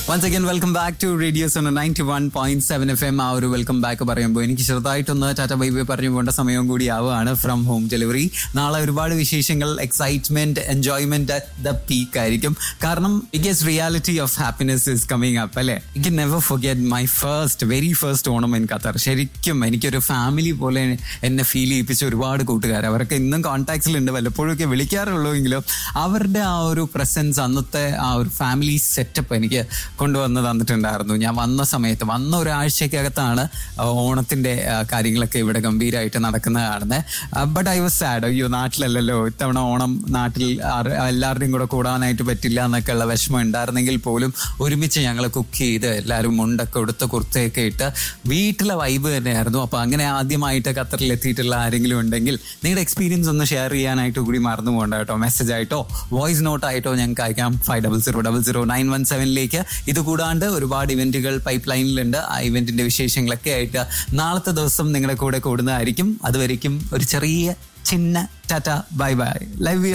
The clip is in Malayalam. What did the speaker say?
once again welcome back to radio's ninety one point seven F M ആ ഒരു വെൽക്കം ബാക്ക് പറയുമ്പോൾ എനിക്ക് ചെറുതായിട്ടൊന്ന് ടാറ്റ ബൈ ബൈ പറഞ്ഞു പോകേണ്ട സമയവും കൂടി ആവുകയാണ് ഫ്രം ഹോം ഡെലിവറി നാളെ ഒരുപാട് വിശേഷങ്ങൾ excitement enjoyment at the peak ആയിരിക്കും കാരണം biggest reality of happiness is coming up അല്ലേ എനിക്ക് never forget my first very first Onam in Qatar ശരിക്കും എനിക്കൊരു ഫാമിലി പോലെ എന്നെ ഫീൽ ചെയ്യിപ്പിച്ച ഒരുപാട് കൂട്ടുകാർ അവരൊക്കെ ഇന്നും കോൺടാക്ട്സിലുണ്ട് വല്ലപ്പോഴും ഒക്കെ വിളിക്കാറുള്ളൂ എങ്കിലും അവരുടെ ആ ഒരു പ്രസൻസ് അന്നത്തെ ആ ഒരു ഫാമിലി സെറ്റപ്പ് എനിക്ക് കൊണ്ടുവന്ന് തന്നിട്ടുണ്ടായിരുന്നു ഞാൻ വന്ന സമയത്ത് വന്ന ഒരാഴ്ചക്കകത്താണ് ഓണത്തിന്റെ ആ, കാര്യങ്ങളൊക്കെ ഇവിടെ ഗംഭീരമായിട്ട് നടക്കുന്നത് കാണുന്നത് ബട്ട് ഐ വാസ് സാഡ് അയ്യോ നാട്ടിലല്ലല്ലോ ഇത്തവണ ഓണം നാട്ടിൽ ആര് എല്ലാവരുടെയും കൂടെ കൂടാനായിട്ട് പറ്റില്ല എന്നൊക്കെ ഉള്ള വിഷമം ഉണ്ടായിരുന്നെങ്കിൽ പോലും ഒരുമിച്ച് ഞങ്ങൾ കുക്ക് ചെയ്ത് എല്ലാവരും മുണ്ടൊക്കെ ഉടുത്ത കുർത്തയൊക്കെ ഇട്ട് വീട്ടിലെ വൈബ് തന്നെയായിരുന്നു അപ്പൊ അങ്ങനെ ആദ്യമായിട്ട് ഖത്തറിൽ എത്തിയിട്ടുള്ള ആരെങ്കിലും ഉണ്ടെങ്കിൽ നിങ്ങളുടെ എക്സ്പീരിയൻസ് ഒന്ന് ഷെയർ ചെയ്യാനായിട്ട് കൂടി മറന്നു പോകണ്ട കേട്ടോ മെസ്സേജ് ആയിട്ടോ വോയിസ് നോട്ട് ആയിട്ടോ ഞങ്ങൾക്ക് അയക്കാം five double zero double zero nine one സെവനിലേക്ക് ഇത് കൂടാണ്ട് ഒരുപാട് ഇവന്റുകൾ പൈപ്പ് ലൈനിലുണ്ട് ആ ഇവന്റിന്റെ വിശേഷങ്ങളൊക്കെ ആയിട്ട് നാളത്തെ ദിവസം നിങ്ങളുടെ കൂടെ കൂടുന്നതായിരിക്കും അതുവരെയും ഒരു ചെറിയ ചിന്ന tata bye bye love U